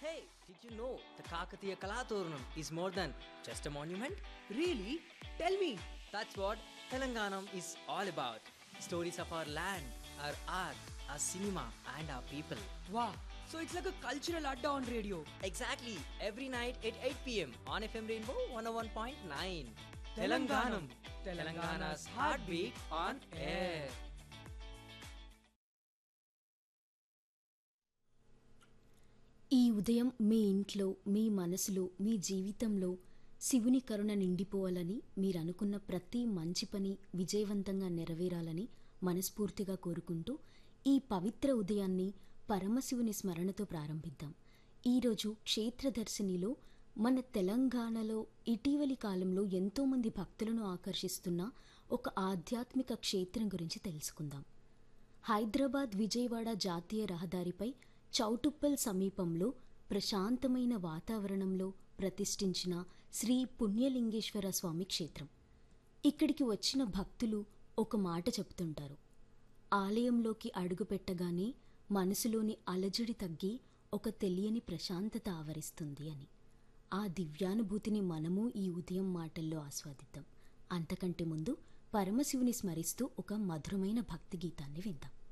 Hey, did you know the Kakatiya Kalaturnam is more than just a monument? Really? Tell me. That's what Telanganam is all about. Stories of our land, our art, our cinema, and our people. Wow. So it's like a cultural adda on radio. Exactly, every night at 8 pm on FM Rainbow 101.9. Telanganam. Telangana's heartbeat on air. ఈ ఉదయం మీ ఇంట్లో మీ మనసులో మీ జీవితంలో శివుని కరుణ నిండిపోవాలని మీరు అనుకున్న ప్రతి మంచి పని విజయవంతంగా నెరవేరాలని మనస్ఫూర్తిగా కోరుకుంటూ ఈ పవిత్ర ఉదయాన్ని పరమశివుని స్మరణతో ప్రారంభిద్దాం ఈరోజు క్షేత్రదర్శినిలో మన తెలంగాణలో ఇటీవలి కాలంలో ఎంతోమంది భక్తులను ఆకర్షిస్తున్న ఒక ఆధ్యాత్మిక క్షేత్రం గురించి తెలుసుకుందాం హైదరాబాద్ విజయవాడ జాతీయ రహదారిపై చౌటుప్పల్ సమీపంలో ప్రశాంతమైన వాతావరణంలో ప్రతిష్ఠించిన శ్రీ పుణ్యలింగేశ్వర స్వామి క్షేత్రం ఇక్కడికి వచ్చిన భక్తులు ఒక మాట చెప్తుంటారు ఆలయంలోకి అడుగుపెట్టగానే మనసులోని అలజడి తగ్గి ఒక తెలియని ప్రశాంతత ఆవరిస్తుంది అని ఆ దివ్యానుభూతిని మనము ఈ ఉదయం మాటల్లో ఆస్వాదిద్దాం అంతకంటే ముందు పరమశివుని స్మరిస్తూ ఒక మధురమైన భక్తి గీతాన్ని విందాం